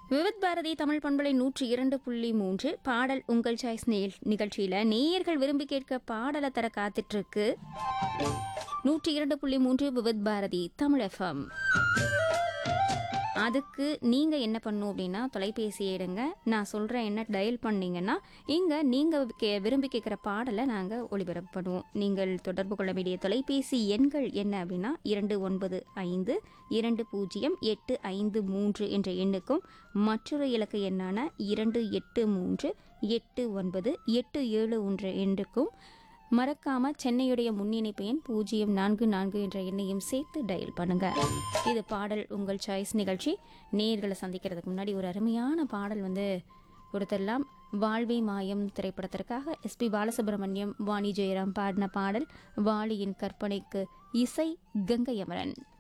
விவித் பாரதி தமிழ் பண்பலை நூற்றி இரண்டு புள்ளி மூன்று பாடல் உங்கள் சாய்ஸ் நிகழ்ச்சியில நேயர்கள் விரும்பி கேட்க பாடலை தர காத்துட்டு இருக்கு நூற்றி இரண்டு புள்ளி மூன்று விவித் பாரதி தமிழ் எஃப்எம் அதுக்கு நீங்க என்ன பண்ணும் அப்படின்னா தொலைபேசி எடுங்க நான் சொல்றேன் என்ன டயல் பண்ணீங்கன்னா இங்க நீங்க கே- விரும்பி கேட்குற பாடலை நாங்க ஒளிபரப்பு பண்ணுவோம் நீங்கள் தொடர்பு கொள்ள வேண்டிய தொலைபேசி எண்கள் என்ன அப்படின்னா இரண்டு ஒன்பது ஐந்து இரண்டு பூஜ்ஜியம் எட்டு ஐந்து மூன்று என்ற எண்ணுக்கும் மற்றொரு இலக்கு எண்ணான இரண்டு எட்டு மூன்று எட்டு ஒன்பது எட்டு ஏழு என்ற எண்ணுக்கும் மறக்காம சென்னையுடைய முன்னிணைப்பு எண் பூஜ்ஜியம் நான்கு நான்கு என்ற எண்ணையும் சேர்த்து டயல் பண்ணுங்க இது பாடல் உங்கள் சாய்ஸ் நிகழ்ச்சி நேர்களை சந்திக்கிறதுக்கு முன்னாடி ஒரு அருமையான பாடல் வந்து கொடுத்துடலாம் வாழ்வே மாயம் திரைப்படத்திற்காக எஸ்பி பாலசுப்ரமணியம் வாணி ஜெயராம் பாடின பாடல் வாலியின் கற்பனைக்கு இசை கங்கை அமரன்